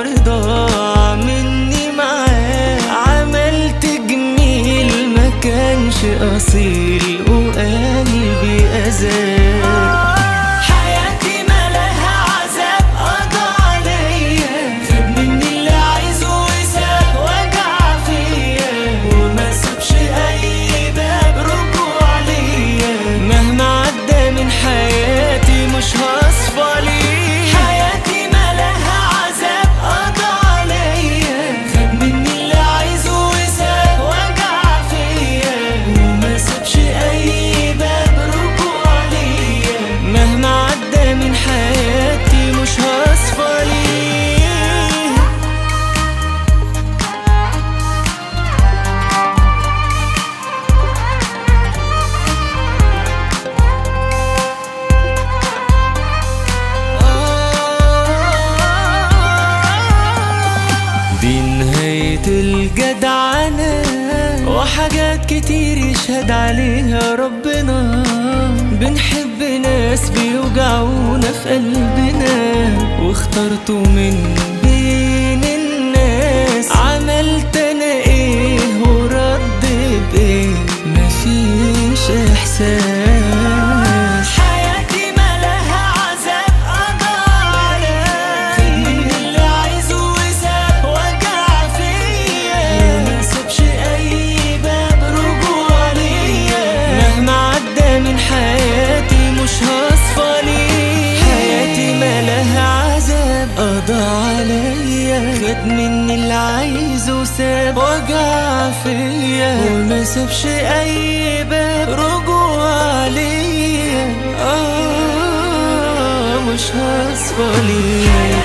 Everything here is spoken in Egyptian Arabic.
ضاع مني معاه عملت جميل ما كانش أصيل وقلبي أذاه حياتي مالها عذاب قضى عليا خد مني اللي عايزه وساب وجع فيا وما سابش اي باب رجوع ليا مهما عدى من حياتي مش هصفى ليه حياتي مالها عذاب قضى عليا خد مني اللي عايزه وساب وجع فيا وما سابش اي باب رجوع ليا مهما عدى من حياتي مش هصفى ليه دي نهاية الجدعنة وحاجات كتير يشهد عليها ربنا بنحب ناس بيوجعونا في قلبنا واخترته من بين الناس عملت انا ايه ورد بايه مفيش احساس حياتي مالها عذاب قضى عليا خد مني اللي عايزه وساب وجع فيا ما سابش اي باب رجوع ليا مهما عدى من حياتي مش هصفى ليه حياتي مالها عذاب قضى عليا خد مني اللي عايزه وساب وجع فيا وما سابش اي باب رجوع ليا اه مش هصفى ليه